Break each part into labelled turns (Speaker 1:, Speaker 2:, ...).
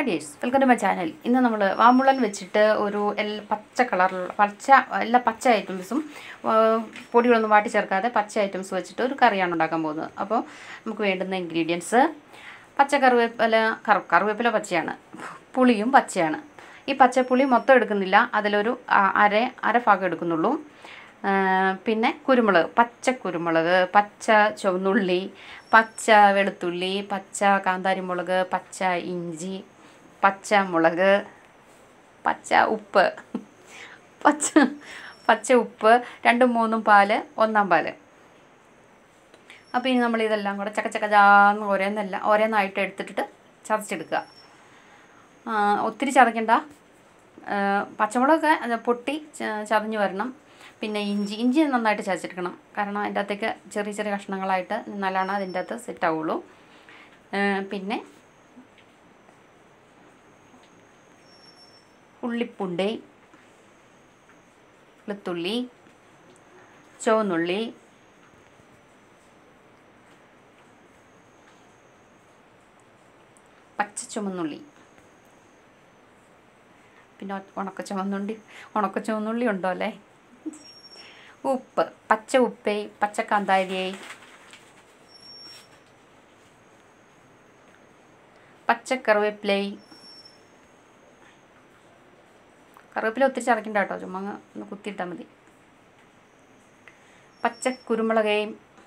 Speaker 1: അഡിയേഴ്സ് welcome to my channel ഇന്ന് നമ്മൾ വാമ്പുള്ളൻ വെച്ചിട്ട് ഒരു എല്ലാ പച്ച കളറിലുള്ള പച്ച എല്ലാ പച്ച ഐറ്റംസും പൊടികളൊന്നും വാട്ടി ചേർക്കാതെ പച്ച ഐറ്റംസ് വെച്ചിട്ട് ഒരു കറിയാണ് ഉണ്ടാക്കാൻ പോകുന്നത് അപ്പോൾ നമുക്ക് വേണ്ടുന്ന ഇൻഗ്രീഡിയൻസ് പച്ച കറിവേപ്പില കറ കറിവേപ്പില പച്ചയാണ് പുളിയും പച്ചയാണ് ഈ പച്ചപ്പുളി മൊത്തം എടുക്കുന്നില്ല അതിലൊരു ആ, അര അര ഭാഗം എടുക്കുന്നുള്ളൂ ആ, പിന്നെ കുരുമുളക് പച്ച കുരുമുളക് പച്ച ചുവന്നുള്ളി പച്ച വെളുത്തുള്ളി പച്ച കാന്താരിമുളക് പച്ച ഇഞ്ചി പച്ച മുളക് പച്ച ഉപ്പ് പച്ച പച്ച ഉപ്പ് രണ്ടും മൂന്നും പാല് ഒന്നാം പാല് അപ്പോൾ ഇനി നമ്മൾ ഇതെല്ലാം കൂടെ ചക്ക ചക്ക ചാന്ന് ഓരോന്നല്ല ഓരോന്നായിട്ട് എടുത്തിട്ട് ചതച്ചെടുക്കുക ആ, ഒത്തിരി ചതയ്ക്കണ്ട ആ, പച്ചമുളകൊക്കെ അത് പൊട്ടി ച- ചതഞ്ഞ് വരണം പിന്നെ ഇഞ്ചി ഇഞ്ചി നന്നായിട്ട് ചതച്ചെടുക്കണം കാരണം അതിൻ്റെ അകത്തേക്ക് ചെറിയ ചെറിയ കഷ്ണങ്ങളായിട്ട് നിന്നാലാണ് അതിൻ്റെ അകത്ത് സെറ്റ് ആവുള്ളൂ ആ, പിന്നെ ഉള്ളിപ്പുണ്ടി വെളുത്തുള്ളി ചുവന്നുള്ളി പച്ച ചുമന്നുള്ളി പിന്നെ ഉണക്ക ചുമന്നുള്ളി ഉണക്ക ചുമന്നുള്ളി ഉണ്ടോ അല്ലേ ഉപ്പ് പച്ച ഉപ്പേ പച്ച കാന്താരിയേ പച്ച കറിവേപ്പിലേ കറിവേപ്പില ഒത്തിരി ചതക്കണ്ട കേട്ടോ ചുമ്മാ അങ്ങ് ഒന്ന് കുത്തിയിട്ടാൽ മതി പച്ച കുരുമുളകേയും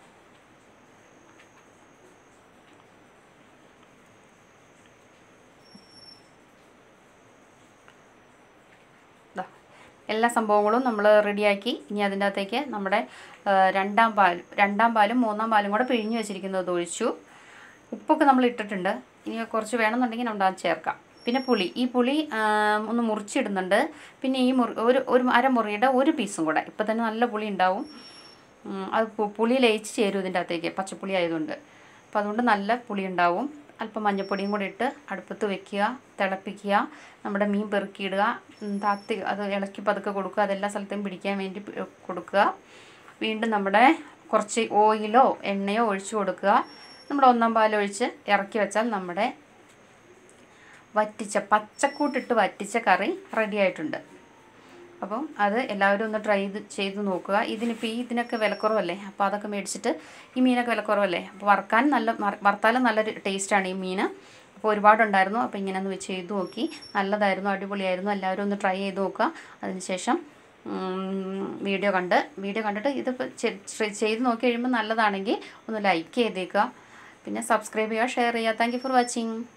Speaker 1: ദാ, എല്ലാ സംഭവങ്ങളും നമ്മൾ റെഡിയാക്കി ഇനി അതിൻ്റെ അകത്തേക്ക് നമ്മുടെ ആ, രണ്ടാം പാൽ രണ്ടാം പാലും മൂന്നാം പാലും കൂടെ പിഴിഞ്ഞ് വെച്ചിരിക്കുന്നത് ഒഴിച്ചു ഉപ്പൊക്കെ നമ്മൾ ഇട്ടിട്ടുണ്ട് ഇനി കുറച്ച് വേണമെന്നുണ്ടെങ്കിൽ നമ്മൾ അത് ചേർക്കാം പിന്നെ പുളി ഈ പുളി ആ, ഒന്ന് മുറിച്ചിടുന്നുണ്ട് പിന്നെ ഈ മുറി ഒരു ഒരു അരമുറിയുടെ ഒരു പീസും കൂടെ ഇപ്പം തന്നെ നല്ല പുളി ഉണ്ടാവും ഉം, അത് പു- പുളി ലയിച്ച് ചേരും ഇതിൻ്റെ അകത്തേക്ക് പച്ചപ്പുളി ആയതുകൊണ്ട് അപ്പോൾ അതുകൊണ്ട് നല്ല പുളി ഉണ്ടാവും അല്പം മഞ്ഞൾപ്പൊടിയും കൂടി ഇട്ട് അടുപ്പത്ത് വെക്കുക തിളപ്പിക്കുക നമ്മുടെ മീൻ പെറുക്കിയിടുക ഉം, താത്തി അത് ഇളക്കി പതുക്കെ കൊടുക്കുക അതെല്ലാ സ്ഥലത്തും പിടിക്കാൻ വേണ്ടി പി- കൊടുക്കുക വീണ്ടും നമ്മുടെ കുറച്ച് ഓയിലോ എണ്ണയോ ഒഴിച്ചു കൊടുക്കുക നമ്മുടെ ഒന്നാം പാലൊഴിച്ച് ഇറക്കി വെച്ചാൽ നമ്മുടെ വറ്റിച്ച പച്ചക്കൂട്ടിട്ട് വറ്റിച്ച കറി റെഡി ആയിട്ടുണ്ട് അപ്പം അത് എല്ലാവരും ഒന്ന് ട്രൈ ചെയ്ത് ചെയ്ത് നോക്കുക ഇതിനിപ്പോൾ ഈ ഇതിനൊക്കെ വിലക്കുറവല്ലേ അപ്പോൾ അതൊക്കെ മേടിച്ചിട്ട് ഈ മീനൊക്കെ വിലക്കുറവല്ലേ അപ്പോൾ വറുക്കാൻ നല്ല വറ- വറുത്താലും നല്ലൊരു ടേസ്റ്റാണ് ഈ മീൻ അപ്പോൾ ഒരുപാടുണ്ടായിരുന്നു അപ്പോൾ ഇങ്ങനെ ഒന്ന് വെച്ച് ചെയ്ത് നോക്കി നല്ലതായിരുന്നു അടിപൊളിയായിരുന്നു എല്ലാവരും ഒന്ന് ട്രൈ ചെയ്ത് നോക്കുക അതിനുശേഷം വീഡിയോ കണ്ട് വീഡിയോ കണ്ടിട്ട് ഇത് ചെയ്ത് നോക്കി കഴിയുമ്പോൾ നല്ലതാണെങ്കിൽ ഒന്ന് ലൈക്ക് ചെയ്തേക്കുക പിന്നെ സബ്സ്ക്രൈബ് ചെയ്യുക ഷെയർ ചെയ്യുക താങ്ക് യു ഫോർ വാച്ചിങ്